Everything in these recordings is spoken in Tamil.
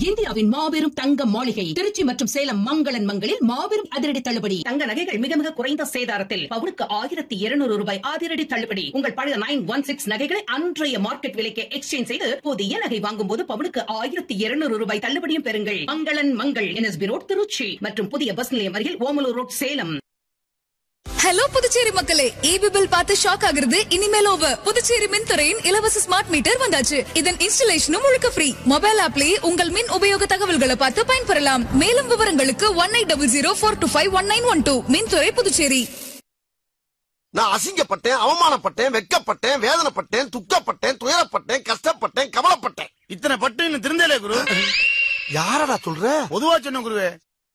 இந்தியாவின் மாபெரும் தங்க மாளிகை திருச்சி மற்றும் சேலம் மங்களன் மங்களில் மாபெரும் அதிரடி தள்ளுபடி தங்க நகைகள் மிக மிக குறைந்த சேதாரத்தில் பவுனுக்கு ஆயிரத்தி இருநூறு ரூபாய் அதிரடி தள்ளுபடி உங்கள் பழைய நைன் ஒன் சிக்ஸ் நகைகளை அன்றைய மார்க்கெட் விலைக்கு எக்ஸ்சேஞ்ச் செய்து புதிய நகை வாங்கும் போது பவுனுக்கு ஆயிரத்தி இருநூறு ரூபாய் தள்ளுபடியும் பெறுங்கள் மங்களன் மங்கள் என்எஸ்பி ரோட் திருச்சி மற்றும் புதிய பஸ் நிலையம் அருகில் ஓமலூர் ரோட் சேலம் ஹலோ புதுச்சேரி மக்களே ஈபி பில் பார்த்து ஷாக் ஆகுறது இனிமேல் ஓவர் புதுச்சேரி மின்துறையின் இலவச ஸ்மார்ட் மீட்டர் வந்தாச்சு இதன் இன்ஸ்டலேஷனும் முழுக்க ஃப்ரீ மொபைல் ஆப்லயே உங்கள் மின் உபயோக தகவல்களை பார்த்து பயன்பெறலாம் மேலும் விவரங்களுக்கு one eight double zero four two five one nine one two மின்துறை புதுச்சேரி நான் அசிங்கப்பட்டேன் அவமானப்பட்டேன் வெக்கப்பட்டேன் வேதனைப்பட்டேன் துக்கப்பட்டேன் துயரப்பட்டேன் கஷ்டப்பட்டேன் கவலைப்பட்டேன் இத்தனை பட்டு இன்னும் திருந்தலே குரு யாரடா சொல்ற பொதுவா சொன்ன குருவே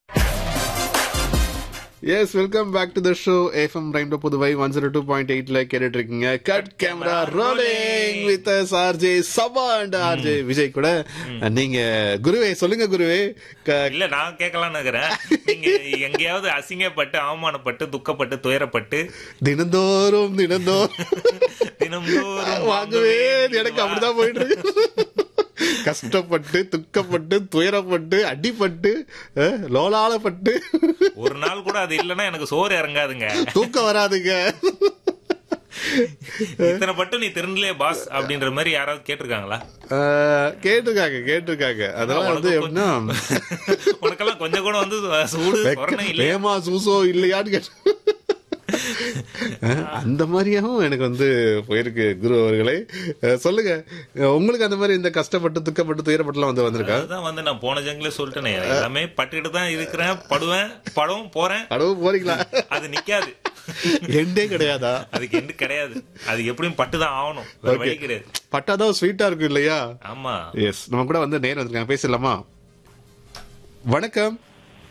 yes welcome back to the show FM rainbow Puduvai one zero two point எயிட்ல கேட்டுட்டு இருக்கீங்க cut camera rolling with RJ Saba and RJ Vijay கூட நீங்க குருவே சொல்லுங்க குருவே க- இல்ல நான் கேட்கலாம்னு இருக்கிறேன் நீங்க எங்கேயாவது அசிங்கப்பட்டு அவமானப்பட்டு துக்கப்பட்டு துயரப்பட்டு தினந்தோறும் தினந்தோறும் தினம்தோறும் வாங்குவே எனக்கு அப்படிதான் போயிட்டு இருக்கு கஷ்டப்பட்டு துக்கப்பட்டு துயரப்பட்டு அடிப்பட்டு அஹ், லோலாலப்பட்டு ஒரு நாள் கூட அது இல்லைன்னா எனக்கு சோறு இறங்காதுங்க தூக்கம் வராதுங்க இத்தனை பட்டு நீ திருந்தலே பாஸ் அப்படின்ற மாதிரி யாராவது கேட்டிருக்காங்களா அஹ், கேட்டிருக்காங்க கேட்டிருக்காங்க அதெல்லாம் வந்து உனக்கு எப்படின்னா உனக்கெல்லாம் கொஞ்சம் கூட வந்து சூடு சொரணை இல்லையா வேமா சூசோ இல்லையான்னு கேட்டு அஹ், அந்த மாதிரியாவும் எனக்கு வந்து போயிருக்கு குரு அவர்களே அஹ், சொல்லுங்க அஹ், உங்களுக்கு அந்த மாதிரி இந்த கஷ்டப்பட்டு துக்கப்பட்டு துயரப்பட்டுலாம் வந்து வந்திருக்கா அதுதான் வந்து நான் போன ஜங்கிலே சொல்லிட்டேனே எல்லாமே பட்டுக்கிட்டு தான் இருக்கிறேன் படுவேன் படம் போறேன் அடவு போறீங்களா அது நிக்காது எண்டே கிடையாதா அதுக்கு எண்டு கிடையாது அது எப்படியும் பட்டு தான் ஆகணும் வேற ஓகே வழி கிடையாது பட்டாதான் ஸ்வீட்டா இருக்கும் இல்லையா ஆமா எஸ் நம்ம கூட வந்து நேரம் வந்திருக்காங்க பேசலாமா வணக்கம்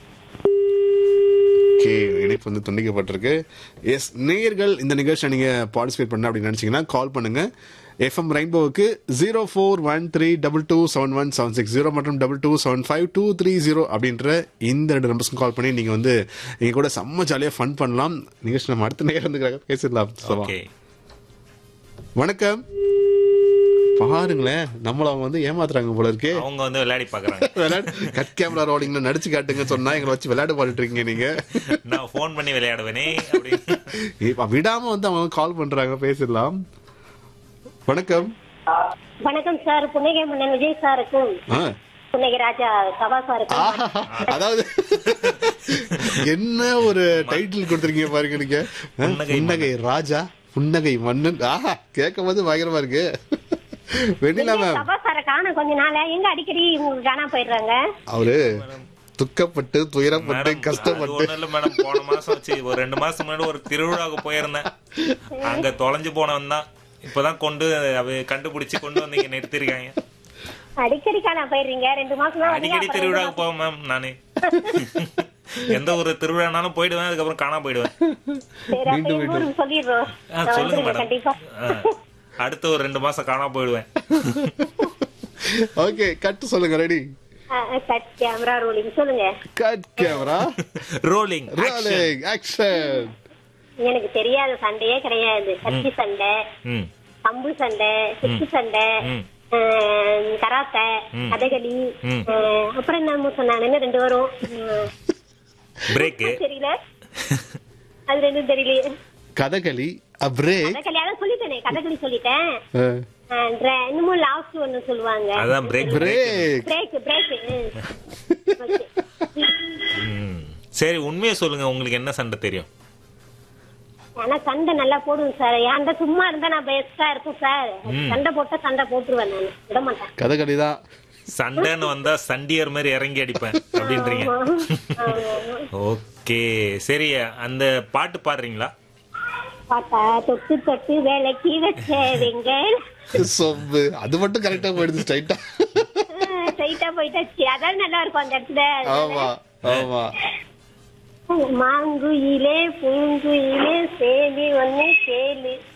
ஓகே இணைப்பு வந்து துண்டிக்கப்பட்டிருக்கு எஸ் நேயர்கள் இந்த நிகழ்ச்சியை நீங்க பார்ட்டிசிபேட் பண்ண அப்படின்னு நினைச்சீங்கன்னா கால் பண்ணுங்க எஃப்எம் ரெயின்போவுக்கு zero four one three double two seven one seven six zero மற்றும் double two seven five two three zero அப்படின்ற இந்த ரெண்டு நம்பர்ஸ்க்கும் கால் பண்ணி நீங்க வந்து நீங்க கூட செம்ம ஜாலியா ஃபன் பண்ணலாம் நிகழ்ச்சி நம்ம அடுத்த நேரம் வந்து பேசிடலாம் சவா. ஓகே வணக்கம் பாருங்களேன் நம்மள அவங்க வந்து ஏமாத்துறாங்க போல இருக்கே அவங்க வந்து விளையாடி பாக்குறாங்க விளையாடு கட் கேமரா ரோலிங்ல நடிச்சு காட்டுங்க சொன்னா எங்களை வச்சு விளையாடு பாடிட்டு இருக்கீங்க நீங்க நான் ஃபோன் பண்ணி விளையாடுவேனே அப்படின்னு இப்ப விடாம வந்து அவங்க கால் பண்றாங்க பேசிடலாம் வணக்கம் வணக்கம் சார் புன்னகை மன்னன் விஜய் சாருக்கும் ஆ. புன்னகை ராஜா சபா சாருக்கும் ஆஹா. அதாவது என்ன ஒரு டைட்டில் கொடுத்துருக்கீங்க பாருங்க நீங்க ஆ, புன்னகை புன்னகை ராஜா புன்னகை மன்னன் ஆஹா கேட்கும் போது பயங்கரமா இருக்கு வெண்ணிலா மேம் சபா சாரை காண கொஞ்ச நாளா எங்க அடிக்கடி உங்களுக்கு காணாம போயிடுறாங்க அவரு துக்கப்பட்டு துயரப்பட்டு மேடம், அது கஷ்டப்பட்டு ஒண்ணும் இல்ல மேடம் போன மாசம் வச்சு ஒரு ரெண்டு மாசம் முன்னாடி ஒரு திருவிழாவுக்கு போயிருந்தேன் அங்க தொலைஞ்சு போனவன் தான் இப்பதான் கொண்டு அவ கண்டுபிடிச்சு கொண்டு வந்து இங்க நிறுத்திருக்காங்க அடிக்கடி காணாம போயிடுறீங்க ரெண்டு மாசம் தான் வந்தீங்க, அடிக்கடி அப்புறம் திருவிழாவுக்கு போவேன் மேம் நானு எந்த ஒரு திருவிழானாலும் போயிடுவேன் அதுக்கப்புறம் காணாம போயிடுவேன் சரி அப்ப எங்க ஊருக்கு சொல்லிடுறோம் ஆ, நான் சொல்லுங்க வந்துடுறேன் மேடம் கண்டிப்பா ஆ, அடுத்த ஒரு ரெண்டு மாசம் காணாம போயிடுவேன் ஓகே கட்டு சொல்லுங்க ரெடி கட் கேமரா ரோலிங் சொல்லுங்க cut camera rolling rolling action எனக்கு தெரியாத சண்டையே கிடையாது கத்தி சண்டை ம் கம்பு சண்டை குத்து சண்டை ம். ஆஹ், கராத்தே கதகளி ம். ஆஹ், அப்புறம் என்ன சொன்னாங்க ரெண்டு வரும் ஆஹ், பிரேக்கு தெரியல அது ரெண்டும் தெரியலையே கதகளி பிரேக் கதகளி அதான் சொல்லிட்டேனே கதகளி சொல்லிட்டேன் ஆஹ், dra- இன்னமும் லாஸ்ட் ஒன்னு சொல்லுவாங்க அதான் பிரேக் பிரேக் பிரேக் பிரேக் ம். சரி உண்மையை சொல்லுங்க உங்களுக்கு என்ன சண்டை தெரியும் ஆனா சண்டை நல்லா போடுவேன் சார் ஏன்டா சும்மா இருந்தா நான் பெஸ்டா இருப்பேன் சார் சண்டை போட்டா சண்டை போட்டுருவேன் நான் விட மாட்டேன் கதகளி தான் சண்டைன்னு வந்தா சண்டியர் மாதிரி இறங்கி அடிப்பேன் அப்படின்றீங்க ஓகே சரி அந்த பாட்டு பாடுறீங்களா பாத்தா தொட்டு தொட்டு வேலைக்கு வச்சேங்க சொம்பு அது மட்டும் கரெக்டா போயிடுது ஸ்ட்ரைட்டா ஸ்ட்ரைட்டா போயிட்டாச்சு அதான் நல்லா இருக்கும் அந்த இடத்துல ஆமா ஆமா மாங்குயிலே பூங்குயிலே சேலி ஒண்ணு சேலு